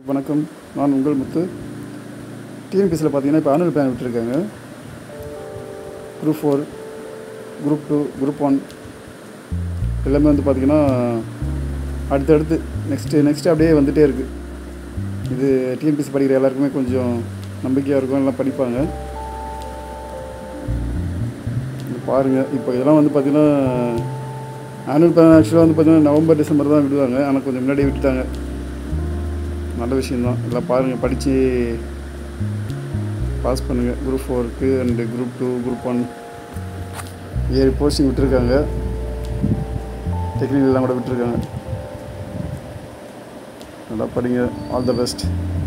வணக்கம் நான் உங்கள் முத்து டிஎன்பிஎஸ்சியில் பார்த்தீங்கன்னா இப்போ ஆனுவல் பிளான் விட்டுருக்காங்க group four group two group one எல்லாமே வந்து பார்த்திங்கன்னா அடுத்தடுத்து நெக்ஸ்ட்டு நெக்ஸ்ட்டு அப்படியே வந்துகிட்டே இருக்குது இது டிஎன்பிஎஸ்சி படிக்கிற எல்லாருக்குமே கொஞ்சம் நம்பிக்கையாக இருக்கும் எல்லாம் படிப்பாங்க இது பாருங்கள் இப்போ இதெல்லாம் வந்து பார்த்திங்கன்னா ஆனுவல் பிளான் ஆக்சுவலாக வந்து பார்த்திங்கன்னா நவம்பர் டிசம்பர் தான் விடுவாங்க ஆனால் கொஞ்சம் முன்னாடியே விட்டுட்டாங்க நல்ல விஷயந்தான் எல்லாம் பாருங்கள் படித்து பாஸ் பண்ணுங்கள் குரூப் ஃபோருக்கு and group two group one ஏழு போஸ்டிங் விட்டுருக்காங்க டெக்னிக்கல்லாம் கூட விட்டுருக்காங்க நல்லா படிங்க ஆல் த பெஸ்ட்